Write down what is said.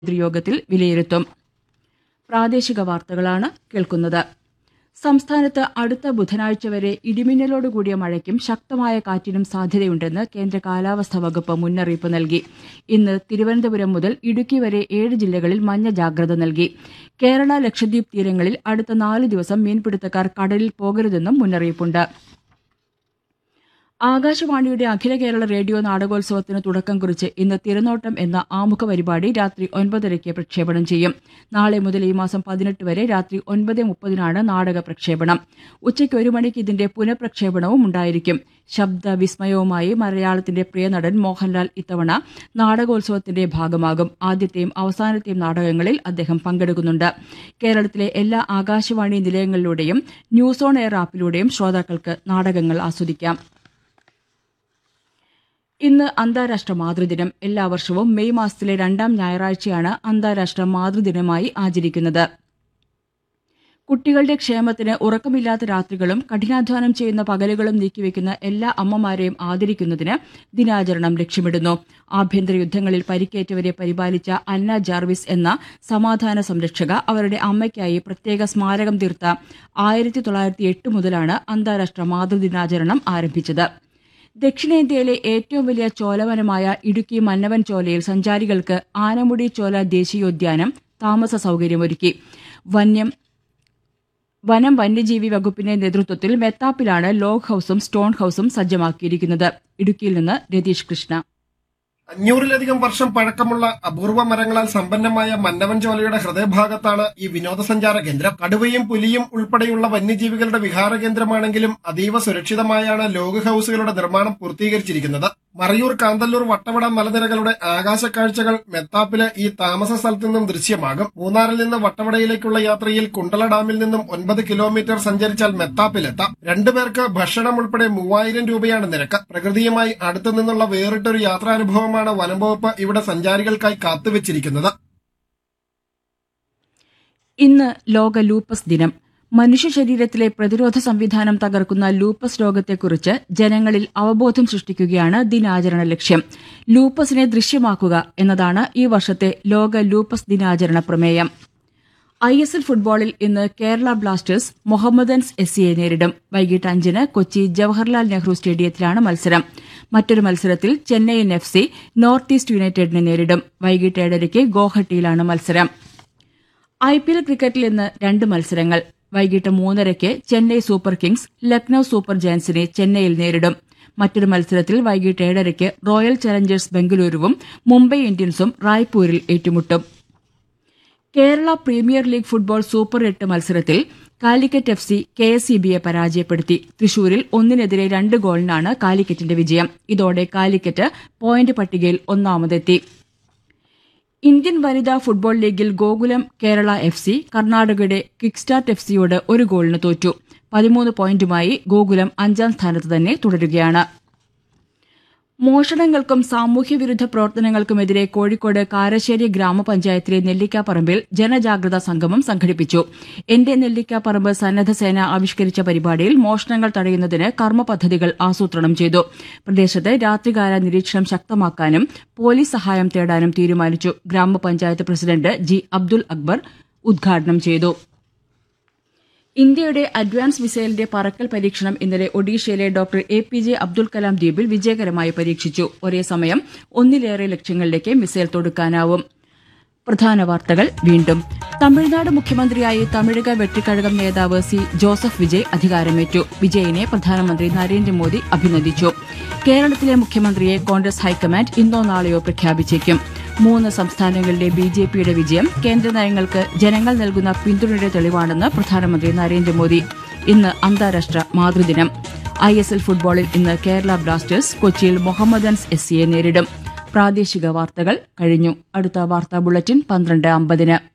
നേതൃയോഗത്തിൽ വിലയിരുത്തും പ്രാദേശിക വാർത്തകളാണ് കേൾക്കുന്നത് സംസ്ഥാനത്ത് അടുത്ത ബുധനാഴ്ച വരെ ഇടിമിന്നലോടുകൂടിയ മഴയ്ക്കും ശക്തമായ കാറ്റിനും സാധ്യതയുണ്ടെന്ന് കേന്ദ്ര കാലാവസ്ഥാ വകുപ്പ് മുന്നറിയിപ്പ് നൽകി ഇന്ന് തിരുവനന്തപുരം മുതൽ ഇടുക്കി വരെ ഏഴ് ജില്ലകളിൽ മഞ്ഞ ജാഗ്രത നൽകി കേരള ലക്ഷദ്വീപ് തീരങ്ങളിൽ അടുത്ത നാല് ദിവസം മീൻപിടുത്തക്കാർ കടലിൽ പോകരുതെന്നും മുന്നറിയിപ്പുണ്ട് ആകാശവാണിയുടെ അഖില കേരള റേഡിയോ നാടകോത്സവത്തിന് തുടക്കം കുറിച്ച് ഇന്ന് തിരനോട്ടം എന്ന ആമുഖ പരിപാടി രാത്രി ഒൻപതരയ്ക്ക് പ്രക്ഷേപണം ചെയ്യും നാളെ മുതൽ ഈ മാസം പതിനെട്ട് വരെ രാത്രി ഒൻപത് മുപ്പതിനാണ് നാടക പ്രക്ഷേപണം ഉച്ചയ്ക്ക് ഒരു മണിക്ക് ഇതിന്റെ പുനഃപ്രക്ഷേപണവും ഉണ്ടായിരിക്കും ശബ്ദ വിസ്മയവുമായി മലയാളത്തിന്റെ പ്രിയ നടൻ മോഹൻലാൽ ഇത്തവണ നാടകോത്സവത്തിന്റെ ഭാഗമാകും ആദ്യത്തെയും അവസാനത്തെയും നാടകങ്ങളിൽ അദ്ദേഹം പങ്കെടുക്കുന്നുണ്ട് കേരളത്തിലെ എല്ലാ ആകാശവാണി നിലയങ്ങളിലൂടെയും ന്യൂസ് ഓൺ എയർ ആപ്പിലൂടെയും ശ്രോതാക്കൾക്ക് നാടകങ്ങൾ ആസ്വദിക്കാം ഇന്ന് അന്താരാഷ്ട്ര മാതൃദിനം എല്ലാ വർഷവും മെയ് മാസത്തിലെ രണ്ടാം ഞായറാഴ്ചയാണ് അന്താരാഷ്ട്ര മാതൃദിനമായി ആചരിക്കുന്നത് കുട്ടികളുടെ ക്ഷേമത്തിന് ഉറക്കമില്ലാത്ത രാത്രികളും കഠിനാധ്വാനം ചെയ്യുന്ന പകലുകളും നീക്കിവെക്കുന്ന എല്ലാ അമ്മമാരെയും ആദരിക്കുന്നതിന് ദിനാചരണം ലക്ഷ്യമിടുന്നു ആഭ്യന്തര യുദ്ധങ്ങളിൽ പരിക്കേറ്റവരെ പരിപാലിച്ച അന്ന ജാർവിസ് എന്ന സമാധാന സംരക്ഷക അവരുടെ അമ്മയ്ക്കായി പ്രത്യേക സ്മാരകം തീർത്ത ആയിരത്തി തൊള്ളായിരത്തി എട്ട് മുതലാണ് അന്താരാഷ്ട്ര മാതൃദിനാചരണം ആരംഭിച്ചത് ദക്ഷിണേന്ത്യയിലെ ഏറ്റവും വലിയ ചോലവനമായ ഇടുക്കി മന്നവൻ ചോലയിൽ സഞ്ചാരികൾക്ക് ആനമുടി ചോല ദേശീയോദ്യാനം താമസ സൌകര്യമൊരുക്കി വന്യം വനം വന്യജീവി വകുപ്പിന്റെ നേതൃത്വത്തിൽ മെത്താപ്പിലാണ് ലോഗ് ഹൌസും സ്റ്റോൺ ഹൌസും സജ്ജമാക്കിയിരിക്കുന്നത് ഇടുക്കിയിൽ നിന്ന് രതീഷ് കൃഷ്ണ അഞ്ഞൂറിലധികം വർഷം പഴക്കമുള്ള അപൂർവ മരങ്ങളാൽ സമ്പന്നമായ മന്നവൻ ചോലയുടെ ഹൃദയഭാഗത്താണ് ഈ വിനോദസഞ്ചാര കേന്ദ്രം കടുവയും പുലിയും ഉൾപ്പെടെയുള്ള വന്യജീവികളുടെ വിഹാര കേന്ദ്രമാണെങ്കിലും അതീവ സുരക്ഷിതമായാണ് ലോഗ് ഹൌസുകളുടെ നിർമ്മാണം പൂർത്തീകരിച്ചിരിക്കുന്നത് മറയൂർ കാന്തല്ലൂർ വട്ടവട മലനിരകളുടെ ആകാശക്കാഴ്ചകൾ മെത്താപ്പിലെ ഈ താമസ സ്ഥലത്തു നിന്നും ദൃശ്യമാകും മൂന്നാറിൽ നിന്ന് വട്ടവടയിലേക്കുള്ള യാത്രയിൽ കുണ്ടള ഡാമിൽ നിന്നും ഒൻപത് കിലോമീറ്റർ സഞ്ചരിച്ചാൽ മെത്താപ്പിലെത്താം രണ്ടുപേർക്ക് ഭക്ഷണം ഉൾപ്പെടെ മൂവായിരം രൂപയാണ് നിരക്ക് പ്രകൃതിയുമായി അടുത്തു നിന്നുള്ള വേറിട്ടൊരു യാത്രാനുഭവമാണ് വനംവകുപ്പ് ഇവിടെ സഞ്ചാരികൾക്കായി കാത്തുവച്ചിരിക്കുന്നത് ഇന്ന് ലോക ലൂപ്പസ് ദിനം മനുഷ്യ ശരീരത്തിലെ പ്രതിരോധ സംവിധാനം തകർക്കുന്ന ലൂപ്പസ് രോഗത്തെക്കുറിച്ച് ജനങ്ങളിൽ അവബോധം സൃഷ്ടിക്കുകയാണ് ദിനാചരണ ലക്ഷ്യം ലൂപ്പസിനെ ദൃശ്യമാക്കുക എന്നതാണ് ഈ വർഷത്തെ ലോക ലൂപ്പസ് ദിനാചരണ പ്രമേയം ഐ എസ് എൽ ഫുട്ബോളിൽ ഇന്ന് കേരള ബ്ലാസ്റ്റേഴ്സ് മുഹമ്മദൻസ് എസ് സിയെ നേരിടും വൈകിട്ട് അഞ്ചിന് കൊച്ചി ജവഹർലാൽ നെഹ്റു സ്റ്റേഡിയത്തിലാണ് മത്സരം മറ്റൊരു മത്സരത്തിൽ Chennaiyin F C North East യുണൈറ്റഡിനെ നേരിടും വൈകിട്ട് ഏഴരയ്ക്ക് ഗോഹട്ടിയിലാണ് മത്സരം ഐ പി എൽ ക്രിക്കറ്റിൽ ഇന്ന് രണ്ട് മത്സരങ്ങൾ വൈകിട്ട് മൂന്നരയ്ക്ക് Chennai Super Kings Lucknow Super ജയൻസിനെ ചെന്നൈയിൽ നേരിടും മറ്റൊരു മത്സരത്തിൽ വൈകിട്ട് ഏഴരയ്ക്ക് റോയൽ ചലഞ്ചേഴ്സ് ബംഗളൂരുവും മുംബൈ ഇന്ത്യൻസും റായ്പൂരിൽ ഏറ്റുമുട്ടും Kerala Premier League football super എട്ട് മത്സരത്തിൽ Calicut F C K S E ബിയെ പരാജയപ്പെടുത്തി തൃശൂരിൽ ഒന്നിനെതിരെ രണ്ട് ഗോളിനാണ് കാലിക്കറ്റിന്റെ വിജയം ഇതോടെ കാലിക്കറ്റ് പോയിന്റ് പട്ടികയിൽ ഒന്നാമതെത്തി ഇന്ത്യൻ വനിതാ ഫുട്ബോൾ ലീഗിൽ ഗോകുലം കേരള എഫ് സി കർണാടകയുടെ കിക്സ്റ്റാർട്ട് എഫ് സിയോട് ഒരു ഗോളിന് തോറ്റു പതിമൂന്ന് പോയിന്റുമായി ഗോകുലം അഞ്ചാം സ്ഥാനത്ത് തന്നെ തുടരുകയാണ് മോഷണങ്ങൾക്കും സാമൂഹ്യവിരുദ്ധ പ്രവർത്തനങ്ങൾക്കുമെതിരെ കോഴിക്കോട് കാരശ്ശേരി ഗ്രാമപഞ്ചായത്തിലെ നെല്ലിക്കാപ്പറമ്പിൽ ജനജാഗ്രതാ സംഗമം സംഘടിപ്പിച്ചു എന്റെ നെല്ലിക്കാപ്പറമ്പ് സന്നദ്ധ സേന ആവിഷ്കരിച്ച പരിപാടിയിൽ മോഷണങ്ങൾ തടയുന്നതിന് കർമ്മ പദ്ധതികൾ ആസൂത്രണം ചെയ്തു പ്രദേശത്ത് രാത്രികാല നിരീക്ഷണം ശക്തമാക്കാനും പോലീസ് സഹായം തേടാനും തീരുമാനിച്ചു ഗ്രാമപഞ്ചായത്ത് പ്രസിഡന്റ് ജി അബ്ദുൽ അക്ബർ ഉദ്ഘാടനം ചെയ്തു ഇന്ത്യയുടെ അഡ്വാൻസ് മിസൈലിന്റെ പറക്കൽ പരീക്ഷണം ഇന്നലെ ഒഡീഷയിലെ doctor A P J Abdul Kalam ദ്വീപിൽ വിജയകരമായി പരീക്ഷിച്ചു ഒരേ സമയം ഒന്നിലേറെ ലക്ഷ്യങ്ങളിലേക്ക് മിസൈൽ തൊടുക്കാനാവും പ്രധാന വാർത്തകൾ വീണ്ടും തമിഴ്നാട് മുഖ്യമന്ത്രിയായി തമിഴക വെട്ടിക്കഴകം നേതാവ് സി ജോസഫ് വിജയ് അധികാരമേറ്റു വിജയിനെ പ്രധാനമന്ത്രി നരേന്ദ്രമോദി അഭിനന്ദിച്ചു കേരളത്തിലെ മുഖ്യമന്ത്രിയെ കോൺഗ്രസ് ഹൈക്കമാൻഡ് ഇന്നോ നാളെയോ പ്രഖ്യാപിച്ചേക്കും മൂന്ന് സംസ്ഥാനങ്ങളിലെ ബി ജെ പിയുടെ വിജയം കേന്ദ്ര നയങ്ങൾക്ക് ജനങ്ങൾ നൽകുന്ന പിന്തുണയുടെ തെളിവാണെന്ന് പ്രധാനമന്ത്രി നരേന്ദ്രമോദി ഇന്ന് അന്താരാഷ്ട്ര മാതൃദിനം ഐ എസ് എൽ ഫുട്ബോളിൽ ഇന്ന് കേരള ബ്ലാസ്റ്റേഴ്സ് കൊച്ചിയിൽ മുഹമ്മദൻസ് എസ് സിയെ നേരിടും പ്രാദേശിക വാർത്തകൾ കഴിഞ്ഞു അടുത്ത വാർത്താ ബുള്ളറ്റിൻ പന്ത്രണ്ട് അമ്പതിന്